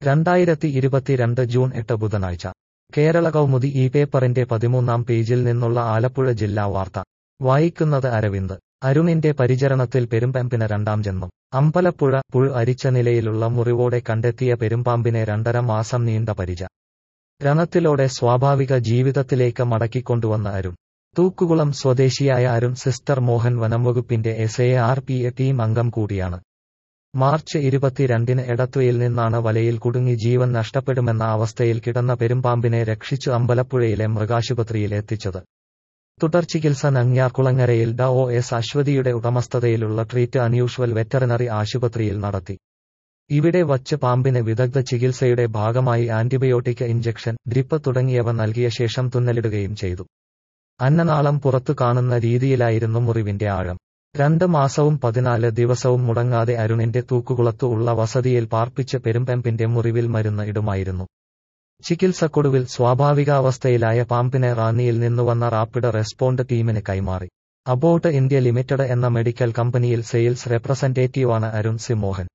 രണ്ടായിരത്തി ഇരുപത്തിരണ്ട് ജൂൺ എട്ട് ബുധനാഴ്ച കേരള കൗമുദി ഈ പേപ്പറിന്റെ പതിമൂന്നാം പേജിൽ നിന്നുള്ള ആലപ്പുഴ ജില്ലാ വാർത്ത വായിക്കുന്നത് അരവിന്ദ് അരുണിന്റെ പരിചരണത്തിൽ പെരുമ്പാമ്പിന് രണ്ടാം ജന്മം അമ്പലപ്പുഴ പുഴ അരിച്ച നിലയിലുള്ള മുറിവോടെ കണ്ടെത്തിയ പെരുമ്പാമ്പിനെ രണ്ടര മാസം നീണ്ട പരിച രണത്തിലൂടെ സ്വാഭാവിക ജീവിതത്തിലേക്ക് മടക്കിക്കൊണ്ടുവന്ന അരുൺ തൂക്കുകുളം സ്വദേശിയായ അരുൺ സിസ്റ്റർ മോഹൻ വനംവകുപ്പിന്റെ S A R P A team അംഗം കൂടിയാണ് മാർച്ച് ഇരുപത്തിരണ്ടിന് എടത്വയിൽ നിന്നാണ് വലയിൽ കുടുങ്ങി ജീവൻ നഷ്ടപ്പെടുമെന്ന അവസ്ഥയിൽ കിടന്ന പെരുമ്പാമ്പിനെ രക്ഷിച്ചു അമ്പലപ്പുഴയിലെ മൃഗാശുപത്രിയിൽ എത്തിച്ചത് തുടർ ചികിത്സ നങ്ങ്യാർകുളങ്ങരയിൽ ഡ ഒ എസ് അശ്വതിയുടെ ഉടമസ്ഥതയിലുള്ള ട്രീറ്റ് അൺയൂഷ്വൽ വെറ്ററിനറി ആശുപത്രിയിൽ നടത്തി ഇവിടെ വച്ച് പാമ്പിന് വിദഗ്ധ ചികിത്സയുടെ ഭാഗമായി ആന്റിബയോട്ടിക് ഇഞ്ചക്ഷൻ ഡ്രിപ്പ് തുടങ്ങിയവ നൽകിയ ശേഷം തുന്നലിടുകയും ചെയ്തു അന്നനാളം പുറത്തു കാണുന്ന രീതിയിലായിരുന്നു മുറിവിന്റെ ആഴം രണ്ട് മാസവും പതിനാല് ദിവസവും മുടങ്ങാതെ അരുണിന്റെ തൂക്കുകുളത്തു ഉള്ള വസതിയിൽ പാർപ്പിച്ച് പെരുമ്പെമ്പിന്റെ മുറിവിൽ മരുന്ന് ഇടുമായിരുന്നു ചികിത്സക്കൊടുവിൽ സ്വാഭാവികാവസ്ഥയിലായ പാമ്പിനെ റാന്നിയിൽ നിന്നുവന്ന റാപ്പിഡ് റെസ്പോണ്ട് ടീമിന് കൈമാറി അബോട്ട് ഇന്ത്യ ലിമിറ്റഡ് എന്ന മെഡിക്കൽ കമ്പനിയിൽ സെയിൽസ് റെപ്രസെന്റേറ്റീവാണ് അരുൺ സി മോഹൻ